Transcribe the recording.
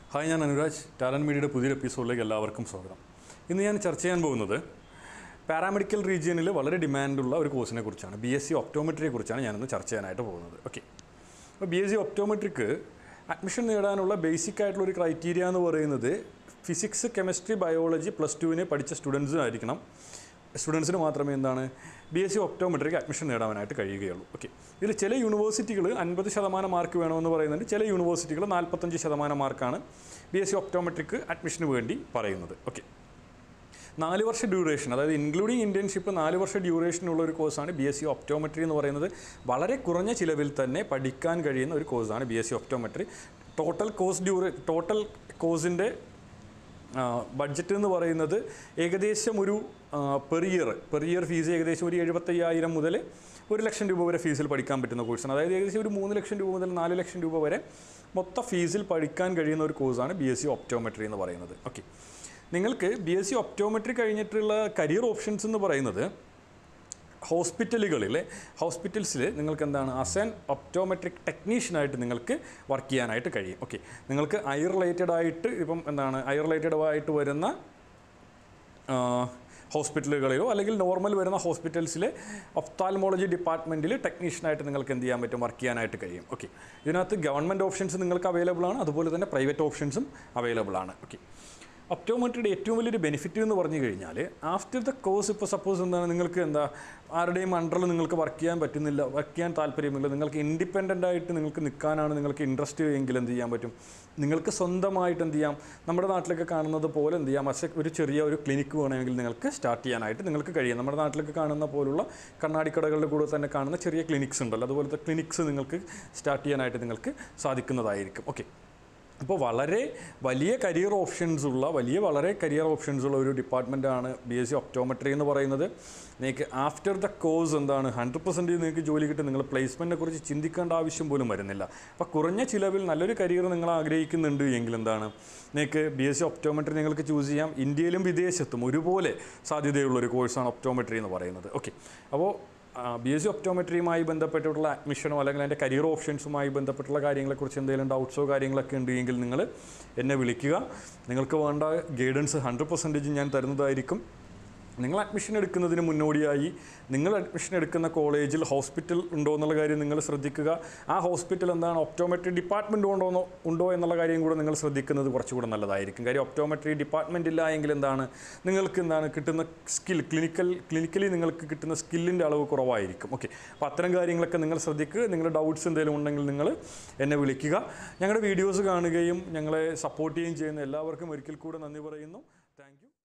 hi ഞാൻ Anuraj talent മീഡിയയുടെ പുതിയൊരു എപ്പിസോഡിലേക്ക് എല്ലാവർക്കും സ്വാഗതം ഇന്ന് ഞാൻ ചർച്ച ചെയ്യാൻ പോകുന്നത് പാരാമെഡിക്കൽ റീജിയനിൽ വളരെ ഡിമാൻഡുള്ള ഒരു കോഴ്സിനെ കുറിച്ചാണ് ബി എസ് സി ഒപ്റ്റോമെട്രിയെ കുറിച്ചാണ് ഞാനിന്ന് ചർച്ച ചെയ്യാനായിട്ട് പോകുന്നത് ഓക്കെ അപ്പോൾ ബി എസ് സി ഒപ്റ്റോമെട്രിക്ക് അഡ്മിഷൻ നേടാനുള്ള ബേസിക് ആയിട്ടുള്ള ഒരു ക്രൈറ്റീരിയ എന്ന് പറയുന്നത് ഫിസിക്സ് കെമിസ്ട്രി ബയോളജി പ്ലസ് ടുവിന് പഠിച്ച സ്റ്റുഡൻസിനായിരിക്കണം സ്റ്റുഡൻസിന് മാത്രമേ എന്താണ് ബി എസ് സി ഒപ്റ്റോമെട്രിക്ക് അഡ്മിഷൻ നേടാനായിട്ട് കഴിയുകയുള്ളൂ ഓക്കെ ഇതിൽ ചില യൂണിവേഴ്സിറ്റികൾ അൻപത് ശതമാനം മാർക്ക് വേണമെന്ന് പറയുന്നുണ്ട് ചില യൂണിവേഴ്സിറ്റികൾ നാൽപ്പത്തഞ്ച് ശതമാനം മാർക്കാണ് ബി എസ് സി ഒപ്റ്റോമെട്രിക്ക് അഡ്മിഷന് വേണ്ടി പറയുന്നത് ഓക്കെ നാല് വർഷ ഡ്യൂറേഷൻ അതായത് ഇൻക്ലൂഡിങ് ഇൻറ്റേൺഷിപ്പ് നാല് വർഷ ഡ്യൂറേഷനുള്ള ഒരു കോഴ്സാണ് ബി എസ് സി ഒപ്റ്റോമെട്രി എന്ന് പറയുന്നത് വളരെ കുറഞ്ഞ ചിലവിൽ തന്നെ പഠിക്കാൻ കഴിയുന്ന ഒരു കോഴ്സാണ് B S C optometry total course ഡ്യൂറേ ടോട്ടൽ കോഴ്സിൻ്റെ ബഡ്ജറ്റ് എന്ന് പറയുന്നത് ഏകദേശം ഒരു per year per year fees ഏകദേശം ഒരു എഴുപത്തയ്യായിരം മുതൽ ഒരു ലക്ഷം രൂപ വരെ ഫീസിൽ പഠിക്കാൻ പറ്റുന്ന കോഴ്സാണ് അതായത് ഏകദേശം ഒരു മൂന്ന് ലക്ഷം രൂപ മുതൽ നാല് ലക്ഷം രൂപ വരെ മൊത്ത ഫീസിൽ പഠിക്കാൻ കഴിയുന്ന ഒരു കോഴ്സാണ് ബി എസ് സി ഒപ്റ്റോമെട്രി എന്ന് പറയുന്നത് ഓക്കെ നിങ്ങൾക്ക് ബി എസ് സി ഒപ്റ്റോമെട്രി കഴിഞ്ഞിട്ടുള്ള കരിയർ ഓപ്ഷൻസ് എന്ന് പറയുന്നത് ഹോസ്പിറ്റലുകളിൽ ഹോസ്പിറ്റൽസിൽ നിങ്ങൾക്ക് എന്താണ് അസ് ആൻ ഒപ്റ്റോമെട്രിക് ടെക്നീഷ്യനായിട്ട് നിങ്ങൾക്ക് വർക്ക് ചെയ്യാനായിട്ട് കഴിയും ഓക്കെ നിങ്ങൾക്ക് ഐ റിലേറ്റഡ് ആയിട്ട് ഇപ്പം എന്താണ് ഐ റിലേറ്റഡ് ആയിട്ട് വരുന്ന ഹോസ്പിറ്റലുകളിലോ അല്ലെങ്കിൽ നോർമൽ വരുന്ന ഹോസ്പിറ്റൽസിലെ ഒഫ്താൽമോളജി ഡിപ്പാർട്ട്മെൻറ്റിൽ ടെക്നീഷ്യനായിട്ട് നിങ്ങൾക്ക് എന്ത് ചെയ്യാൻ പറ്റും വർക്ക് ചെയ്യാനായിട്ട് കഴിയും ഓക്കെ ഇതിനകത്ത് ഗവൺമെൻറ് ഓപ്ഷൻസ് നിങ്ങൾക്ക് അവൈലബിൾ ആണ് അതുപോലെ തന്നെ പ്രൈവറ്റ് ഓപ്ഷൻസും അവൈലബിൾ ആണ് ഓക്കെ ഒപ്റ്റോമെട്രിയുടെ ഏറ്റവും വലിയൊരു ബെനിഫിറ്റ് എന്ന് പറഞ്ഞു കഴിഞ്ഞാൽ ആഫ്റ്റർ ദ കോഴ്സ് ഇപ്പോൾ സപ്പോസ് എന്താണ് നിങ്ങൾക്ക് എന്താ ആരുടെയും അണ്ടറിൽ നിങ്ങൾക്ക് വർക്ക് ചെയ്യാൻ പറ്റുന്നില്ല വർക്ക് ചെയ്യാൻ താല്പര്യമില്ല നിങ്ങൾക്ക് ഇൻഡിപെൻഡൻ്റ് ആയിട്ട് നിങ്ങൾക്ക് നിൽക്കാനാണ് നിങ്ങൾക്ക് ഇൻട്രസ്റ്റ് എങ്കിൽ എന്ത് ചെയ്യാൻ പറ്റും നിങ്ങൾക്ക് സ്വന്തമായിട്ട് എന്ത് ചെയ്യാം നമ്മുടെ നാട്ടിലൊക്കെ കാണുന്നത് പോലെ എന്ത് ചെയ്യാം പക്ഷേ ഒരു ചെറിയ ഒരു ക്ലിനിക്ക് വേണമെങ്കിൽ നിങ്ങൾക്ക് സ്റ്റാർട്ട് ചെയ്യാനായിട്ട് നിങ്ങൾക്ക് കഴിയും നമ്മുടെ നാട്ടിലൊക്കെ കാണുന്ന പോലുള്ള കണ്ണാടിക്കടകളുടെ കൂടെ തന്നെ കാണുന്ന ചെറിയ ക്ലിനിക്സ് ഉണ്ടല്ലോ അതുപോലത്തെ ക്ലിനിക്സ് നിങ്ങൾക്ക് സ്റ്റാർട്ട് ചെയ്യാനായിട്ട് നിങ്ങൾക്ക് സാധിക്കുന്നതായിരിക്കും ഓക്കെ അപ്പോൾ വളരെ വലിയ കരിയർ ഓപ്ഷൻസ് ഉള്ള വലിയ വളരെ കരിയർ ഓപ്ഷൻസ് ഉള്ള ഒരു ഡിപ്പാർട്ട്മെൻറ്റാണ് ബി എസ് സി ഒപ്റ്റോമെട്രി എന്ന് പറയുന്നത് നിങ്ങൾക്ക് ആഫ്റ്റർ ദ കോഴ്സ് എന്താണ് ഹൺഡ്രഡ് പെർസെൻറ്റ് നിങ്ങൾക്ക് ജോലി കിട്ടും നിങ്ങൾ പ്ലേസ്മെൻറ്റിനെ കുറിച്ച് ചിന്തിക്കേണ്ട ആവശ്യം പോലും വരുന്നില്ല അപ്പോൾ കുറഞ്ഞ ചിലവിൽ നല്ലൊരു കരിയർ നിങ്ങൾ ആഗ്രഹിക്കുന്നുണ്ട് എങ്കിൽ എന്താണ് നിങ്ങൾക്ക് ബി എസ് സി ഒപ്റ്റോമെട്രി നിങ്ങൾക്ക് ചൂസ് ചെയ്യാം ഇന്ത്യയിലും വിദേശത്തും ഒരുപോലെ സാധ്യതയുള്ള ഒരു കോഴ്സാണ് ഒപ്റ്റോമെട്രി എന്ന് പറയുന്നത് ഓക്കെ അപ്പോൾ ബി എസ് സി ഒപ്റ്റോമെട്രിയുമായി ബന്ധപ്പെട്ടിട്ടുള്ള അഡ്മിഷനോ അല്ലെങ്കിൽ അതിൻ്റെ കരിയർ ഓപ്ഷൻസുമായി ബന്ധപ്പെട്ടുള്ള കാര്യങ്ങളെക്കുറിച്ച് എന്തെങ്കിലും ഡൗട്ട്സോ കാര്യങ്ങളൊക്കെ ഉണ്ടെങ്കിൽ നിങ്ങൾ എന്നെ വിളിക്കുക നിങ്ങൾക്ക് വേണ്ട ഗൈഡൻസ് ഹൺഡ്രഡ് പെർസെൻറ്റേജ് ഞാൻ തരുന്നതായിരിക്കും നിങ്ങൾ അഡ്മിഷൻ എടുക്കുന്നതിന് മുന്നോടിയായി നിങ്ങൾ അഡ്മിഷൻ എടുക്കുന്ന കോളേജിൽ ഹോസ്പിറ്റൽ ഉണ്ടോ എന്നുള്ള കാര്യം നിങ്ങൾ ശ്രദ്ധിക്കുക ആ ഹോസ്പിറ്റൽ എന്താണ് ഒപ്റ്റോമെട്രി ഡിപ്പാർട്ട്മെൻറ്റ് ഉണ്ടോ ഉണ്ടോ എന്നുള്ള കാര്യം കൂടെ നിങ്ങൾ ശ്രദ്ധിക്കുന്നത് കുറച്ചുകൂടെ നല്ലതായിരിക്കും കാര്യം ഒപ്റ്റോമെട്രി ഡിപ്പാർട്ട്മെൻറ്റ് ഇല്ല എങ്കിൽ എന്താണ് നിങ്ങൾക്ക് എന്താണ് കിട്ടുന്ന സ്കിൽ ക്ലിനിക്കൽ ക്ലിനിക്കലി നിങ്ങൾക്ക് കിട്ടുന്ന സ്കില്ലിൻ്റെ അളവ് കുറവായിരിക്കും ഓക്കെ അപ്പോൾ അത്തരം കാര്യങ്ങളൊക്കെ നിങ്ങൾ ശ്രദ്ധിക്കുക നിങ്ങളുടെ ഡൗട്ട്സ് എന്തെങ്കിലും ഉണ്ടെങ്കിൽ നിങ്ങൾ എന്നെ വിളിക്കുക ഞങ്ങളുടെ വീഡിയോസ് കാണുകയും ഞങ്ങളെ സപ്പോർട്ട് ചെയ്യുകയും ചെയ്യുന്ന എല്ലാവർക്കും ഒരിക്കൽ കൂടെ നന്ദി പറയുന്നു താങ്ക്